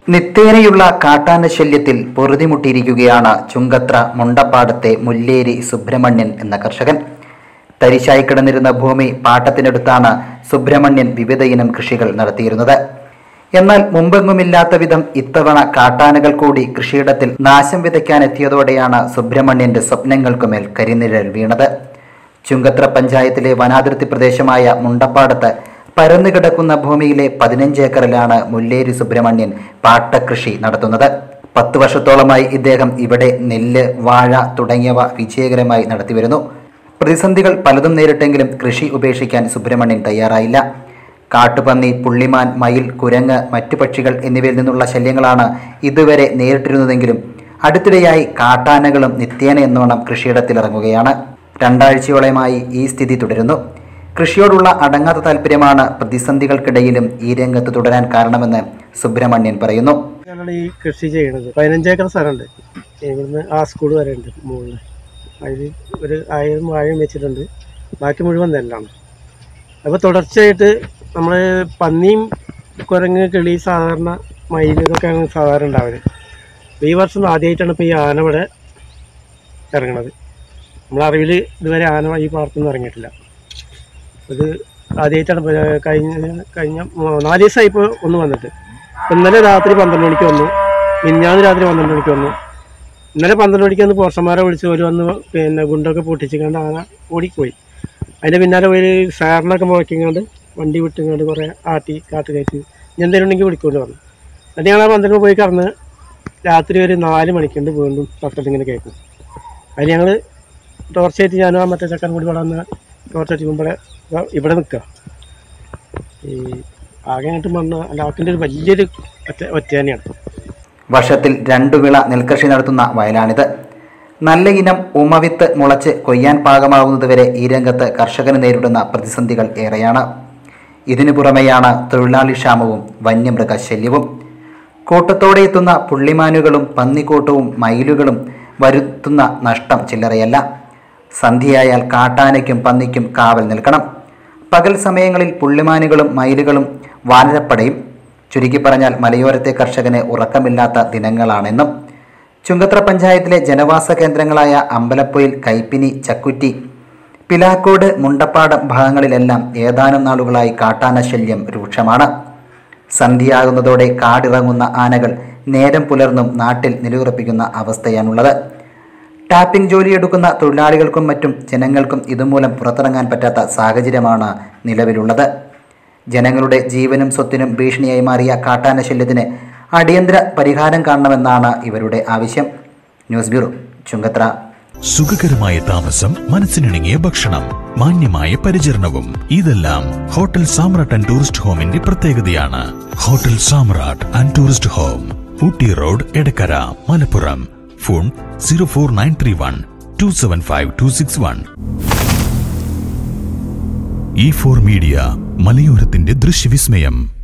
നിത്യേനയുള്ള കാട്ടാന ശല്യത്തിൽ പൊറുതിമുട്ടിയിരിക്കുകയാണ് ചുങ്കത്ര മുണ്ടപ്പാടത്തെ മുല്ലേരി സുബ്രഹ്മണ്യൻ എന്ന കർഷകൻ തരിശായി കിടന്നിരുന്ന ഭൂമി പാട്ടത്തിനടുത്താണ് സുബ്രഹ്മണ്യൻ വിവിധ ഇനം കൃഷികൾ നടത്തിയിരുന്നത് എന്നാൽ മുമ്പെങ്ങുമില്ലാത്ത വിധം ഇത്തവണ കാട്ടാനകൾ കൂടി കൃഷിയിടത്തിൽ നാശം വിതയ്ക്കാൻ എത്തിയതോടെയാണ് സുബ്രഹ്മണ്യന്റെ സ്വപ്നങ്ങൾക്കുമേൽ കരിനിഴൽ വീണത് ചുങ്കത്ര പഞ്ചായത്തിലെ വനാതിർത്തി പ്രദേശമായ മുണ്ടപ്പാടത്ത് പരന്നുകിടക്കുന്ന ഭൂമിയിലെ പതിനഞ്ച് ഏക്കറിലാണ് മുല്ലേരി സുബ്രഹ്മണ്യൻ പാട്ടകൃഷി നടത്തുന്നത് പത്ത് വർഷത്തോളമായി ഇദ്ദേഹം ഇവിടെ നെല്ല് വാഴ തുടങ്ങിയവ വിജയകരമായി നടത്തിവരുന്നു പ്രതിസന്ധികൾ പലതും നേരിട്ടെങ്കിലും കൃഷി ഉപേക്ഷിക്കാൻ സുബ്രഹ്മണ്യൻ തയ്യാറായില്ല കാട്ടുപന്നി പുള്ളിമാൻ മയിൽ കുരങ്ങ് മറ്റു പക്ഷികൾ എന്നിവയിൽ നിന്നുള്ള ശല്യങ്ങളാണ് ഇതുവരെ നേരിട്ടിരുന്നതെങ്കിലും അടുത്തിടെയായി കാട്ടാനകളും നിത്യേന എന്നോണം കൃഷിയിടത്തിലിറങ്ങുകയാണ് രണ്ടാഴ്ചയോളമായി ഈ സ്ഥിതി തുടരുന്നു കൃഷിയോടുള്ള അടങ്ങാത്ത താല്പര്യമാണ് പ്രതിസന്ധികൾക്കിടയിലും ഈ രംഗത്ത് തുടരാൻ കാരണമെന്ന് സുബ്രഹ്മണ്യൻ പറയുന്നു ഞങ്ങൾ ഈ കൃഷി ചെയ്യണത് പതിനഞ്ച് ഏക്കർ സ്ഥലമുണ്ട് ഇവിടുന്ന് ആ സ്കൂൾ വരെ ഉണ്ട് മുകളിൽ അതിൽ ഒരു ആയിരം വാഴയും വെച്ചിട്ടുണ്ട് ബാക്കി മുഴുവൻ നെല്ലാണ് അപ്പോൾ തുടർച്ചയായിട്ട് നമ്മൾ പന്നിയും കുരങ്ങ് കിളി സാധാരണ മയിൽ ഇതൊക്കെയാണ് സാധാരണ ഉണ്ടാവല് അപ്പോൾ ഈ വർഷം ആദ്യമായിട്ടാണ് ഇപ്പോൾ ഈ ആന ഇവിടെ ഇറങ്ങണത് നമ്മളെ അറിവിൽ ഇതുവരെ ആന ഈ പാടത്തൊന്നും ഇറങ്ങിയിട്ടില്ല ഇത് ആദ്യമായിട്ടാണ് ഇപ്പൊ കഴിഞ്ഞ കഴിഞ്ഞ മൂ- നാല് ദിവസമായി ഇപ്പോൾ ഒന്ന് വന്നിട്ട് ഇപ്പൊ ഇന്നലെ രാത്രി പന്ത്രണ്ട് മണിക്ക് വന്നു മിഞ്ഞാന്ന് രാത്രി പന്ത്രണ്ട് മണിക്ക് വന്നു ഇന്നലെ പന്ത്രണ്ട് മണിക്ക് വന്ന് പോർഷന്മാരെ വിളിച്ച് ഒരു വന്ന് പിന്നെ ഗുണ്ടൊക്കെ പൊട്ടിച്ചിങ്ങാണ്ട് ആന ഓടിപ്പോയി അതിൻ്റെ പിന്നാലെ ഒരു സാറിനൊക്കെ മുഴക്കിങ്ങാണ്ട് വണ്ടി വിട്ടിങ്ങാണ്ട് കുറേ ആട്ടി കാട്ട് കയറ്റി ഞാൻ എന്തെങ്കിലും ഉണ്ടെങ്കിൽ വിളിക്കൊണ്ട് പറഞ്ഞു എന്നിട്ട് ഞങ്ങൾ ആ പന്ത്രണ്ട് പോയി കറന്ന് രാത്രി ഒരു നാല് മണിക്കുണ്ട് വീണ്ടും തൊട്ടത്തിങ്ങനെ കേൾക്കും അതിന് ഞങ്ങൾ ടോർച്ചായിട്ട് ഞാനും ആ മറ്റേ ചക്കൻ കൂടി ഇവിടെ വന്ന് ടോർച്ചടിക്കുമ്പോൾ ഇവിടെ നിൽക്കുക ഈ ആകെ ആയിട്ട് മണ്ണ് ലാക്കിൻ്റെ ഒരു വലിയൊരു ഒറ്റ ഒറ്റ തന്നെയാണ് വർഷത്തിൽ രണ്ടു വിള നെൽകൃഷി നടത്തുന്ന വയലാണിത് നല്ല ഇനം ഉമവിത്ത് മുളച്ച് കൊയ്യാൻ പാകമാകുന്നതുവരെ ഈ രംഗത്ത് കർഷകന് നേരിടുന്ന പ്രതിസന്ധികൾ ഏറെയാണ് ഇതിനു പുറമെയാണ് തൊഴിലാളി ക്ഷാമവും വന്യമൃഗശല്യവും കൂട്ടത്തോടെ എത്തുന്ന പുള്ളിമാനുകളും പന്നിക്കൂട്ടവും മയിലുകളും വരുത്തുന്ന നഷ്ടം ചില്ലറയല്ല സന്ധ്യയായാൽ കാട്ടാനയ്ക്കും പന്നിക്കും കാവൽ നിൽക്കണം പകൽ സമയങ്ങളിൽ പുള്ളിമാനുകളും മയിലുകളും വാനരപ്പടയും ചുരുക്കി പറഞ്ഞാൽ മലയോരത്തെ കർഷകന് ഉറക്കമില്ലാത്ത ദിനങ്ങളാണെന്നും ചുങ്കത്ര പഞ്ചായത്തിലെ ജനവാസ കേന്ദ്രങ്ങളായ അമ്പലപ്പൊയിൽ കൈപ്പിനി ചക്കുറ്റി പിലാക്കോട് മുണ്ടപ്പാടം ഭാഗങ്ങളിലെല്ലാം ഏതാനും നാളുകളായി കാട്ടാന ശല്യം രൂക്ഷമാണ് സന്ധ്യയാകുന്നതോടെ കാടിറങ്ങുന്ന ആനകൾ നേരം പുലർന്നും നാട്ടിൽ നിലയുറപ്പിക്കുന്ന അവസ്ഥയാണുള്ളത് ടാപ്പിംഗ് ജോലിയെടുക്കുന്ന തൊഴിലാളികൾക്കും മറ്റും ജനങ്ങൾക്കും ഇതുമൂലം പുറത്തിറങ്ങാൻ പറ്റാത്ത സാഹചര്യമാണ് നിലവിലുള്ളത് ജനങ്ങളുടെ ജീവനും സ്വത്തിനും ഭീഷണിയായി മാറിയ കാട്ടാന ശല്യത്തിന് അടിയന്തര പരിഹാരം കാണണമെന്നാണ് ഇവരുടെ ആവശ്യം ന്യൂസ് ബ്യൂറോ ചുങ്കത്ര സുഖകരമായ താമസം മനസ്സിനിണങ്ങിയ ഭക്ഷണം മാന്യമായ പരിചരണവും ഇതെല്ലാം ഹോട്ടൽ സാമ്രാട്ട് ആൻഡ് ടൂറിസ്റ്റ് ഹോമിന്റെ പ്രത്യേകതയാണ് hotel Samrat and tourist home Ooty road Edakkara Malappuram phone zero four nine three one two seven five two six one E four media മലയോരത്തിന്റെ ദൃശ്യവിസ്മയം